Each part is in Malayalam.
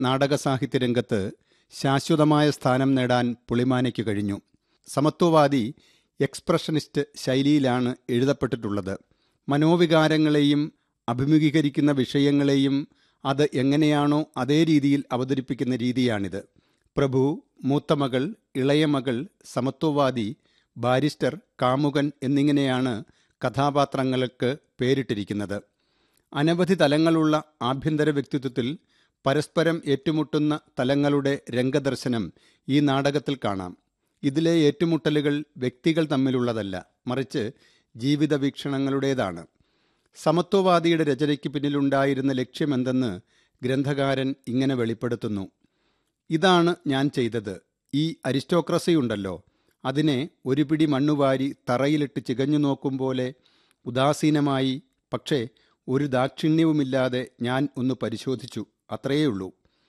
നാടകസാഹിത്യ രംഗത്ത് ശാശ്വതമായ സ്ഥാനം നേടാൻ പുളിമാനയ്ക്ക് കഴിഞ്ഞു സമത്വവാദി എക്സ്പ്രഷനിസ്റ്റ് ശൈലിയിലാണ് എഴുതപ്പെട്ടിട്ടുള്ളത് മനോവികാരങ്ങളെയും അഭിമുഖീകരിക്കുന്ന വിഷയങ്ങളെയും അത് എങ്ങനെയാണോ അതേ രീതിയിൽ അവതരിപ്പിക്കുന്ന രീതിയാണിത് പ്രഭു മൂത്തമകൾ ഇളയമകൾ സമത്വവാദി ബാരിസ്റ്റർ കാമുകൻ എന്നിങ്ങനെയാണ് കഥാപാത്രങ്ങൾക്ക് പേരിട്ടിരിക്കുന്നത് അനവധി തലങ്ങളുള്ള ആഭ്യന്തര വ്യക്തിത്വത്തിൽ പരസ്പരം ഏറ്റുമുട്ടുന്ന തലങ്ങളുടെ രംഗദർശനം ഈ നാടകത്തിൽ കാണാം ഇതിലെ ഏറ്റുമുട്ടലുകൾ വ്യക്തികൾ തമ്മിലുള്ളതല്ല മറിച്ച് ജീവിത വീക്ഷണങ്ങളുടേതാണ് സമത്വവാദിയുടെ രചനയ്ക്ക് പിന്നിലുണ്ടായിരുന്ന ലക്ഷ്യമെന്തെന്ന് ഗ്രന്ഥകാരൻ ഇങ്ങനെ വെളിപ്പെടുത്തുന്നു ഇതാണ് ഞാൻ ചെയ്തത് ഈ അരിസ്റ്റോക്രസി ഉണ്ടല്ലോ അതിനെ ഒരു പിടി മണ്ണുവാരി തറയിലിട്ട് ചികഞ്ഞു നോക്കും പോലെ ഉദാസീനമായി പക്ഷേ ഒരു ദാക്ഷിണ്യവുമില്ലാതെ ഞാൻ ഒന്ന് പരിശോധിച്ചു അത്രയേ ഉള്ളൂ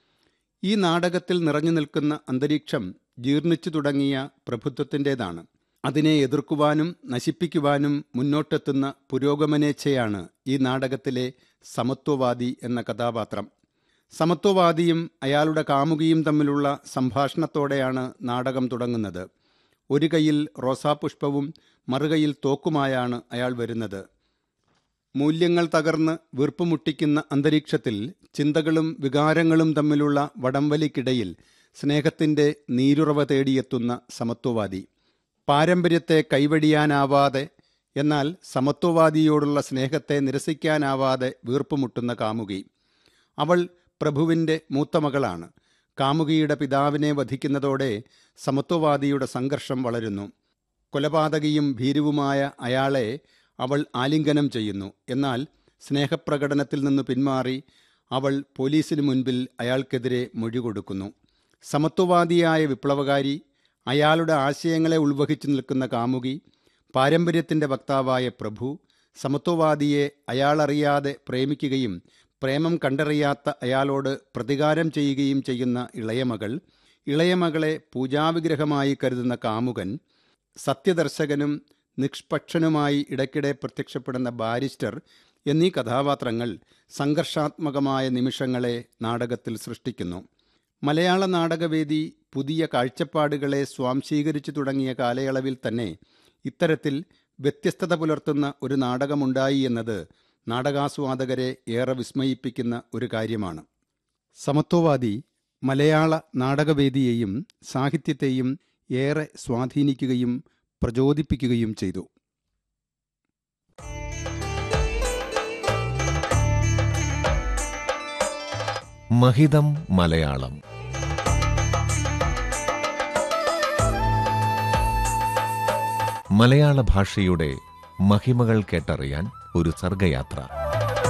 ഈ നാടകത്തിൽ നിറഞ്ഞു നിൽക്കുന്ന അന്തരീക്ഷം ജീർണിച്ചു തുടങ്ങിയ പ്രഭുത്വത്തിൻ്റെതാണ് അതിനെ എതിർക്കുവാനും നശിപ്പിക്കുവാനും മുന്നോട്ടെത്തുന്ന പുരോഗമനേച്ഛയാണ് ഈ നാടകത്തിലെ സമത്വവാദി എന്ന കഥാപാത്രം സമത്വവാദിയും അയാളുടെ കാമുകിയും തമ്മിലുള്ള സംഭാഷണത്തോടെയാണ് നാടകം തുടങ്ങുന്നത് ഒരു കൈയിൽ റോസാപുഷ്പവും മറുകൈയിൽ തോക്കുമായാണ് അയാൾ വരുന്നത് മൂല്യങ്ങൾ തകർന്ന് വീർപ്പുമുട്ടിക്കുന്ന അന്തരീക്ഷത്തിൽ ചിന്തകളും വികാരങ്ങളും തമ്മിലുള്ള വടംവലിക്കിടയിൽ സ്നേഹത്തിൻ്റെ നീരുറവ തേടിയെത്തുന്ന സമത്വവാദി പാരമ്പര്യത്തെ കൈവടിയാനാവാതെ എന്നാൽ സമത്വവാദിയോടുള്ള സ്നേഹത്തെ നിരസിക്കാനാവാതെ വീർപ്പുമുട്ടുന്ന കാമുകി അവൾ പ്രഭുവിൻ്റെ മൂത്തമകളാണ് കാമുകിയുടെ പിതാവിനെ വധിക്കുന്നതോടെ സമത്വവാദിയുടെ സംഘർഷം വളരുന്നു കൊലപാതകിയും ഭീരുവുമായ അയാളെ അവൾ ആലിംഗനം ചെയ്യുന്നു എന്നാൽ സ്നേഹപ്രകടനത്തിൽ നിന്ന് പിന്മാറി അവൾ പോലീസിന് മുൻപിൽ അയാൾക്കെതിരെ മൊഴി കൊടുക്കുന്നു സമത്വവാദിയായ വിപ്ലവകാരി അയാളുടെ ആശയങ്ങളെ ഉൾവഹിച്ചു നിൽക്കുന്ന കാമുകി പാരമ്പര്യത്തിൻ്റെ വക്താവായ പ്രഭു സമത്വവാദിയെ അയാളറിയാതെ പ്രേമിക്കുകയും പ്രേമം കണ്ടറിയാത്ത അയാളോട് പ്രതികാരം ചെയ്യുകയും ചെയ്യുന്ന ഇളയമകൾ ഇളയമകളെ പൂജാവിഗ്രഹമായി കരുതുന്ന കാമുകൻ സത്യദർശകനും നിഷ്പക്ഷനുമായി ഇടയ്ക്കിടെ പ്രത്യക്ഷപ്പെടുന്ന ബാരിസ്റ്റർ എന്നീ കഥാപാത്രങ്ങൾ സംഘർഷാത്മകമായ നിമിഷങ്ങളെ നാടകത്തിൽ സൃഷ്ടിക്കുന്നു മലയാള നാടകവേദി പുതിയ കാഴ്ചപ്പാടുകളെ സ്വാംശീകരിച്ചു തുടങ്ങിയ കാലയളവിൽ തന്നെ ഇത്തരത്തിൽ വ്യത്യസ്തത പുലർത്തുന്ന ഒരു നാടകമുണ്ടായി എന്നത് നാടകാസ്വാദകരെ ഏറെ വിസ്മയിപ്പിക്കുന്ന ഒരു കാര്യമാണ് സമത്വവാദി മലയാള നാടകവേദിയെയും സാഹിത്യത്തെയും ഏറെ സ്വാധീനിക്കുകയും പ്രചോദിപ്പിക്കുകയും ചെയ്തു മഹിതം മലയാളം മലയാള ഭാഷയുടെ മഹിമകൾ കേട്ടറിയാൻ ഒരു സർഗയാത്ര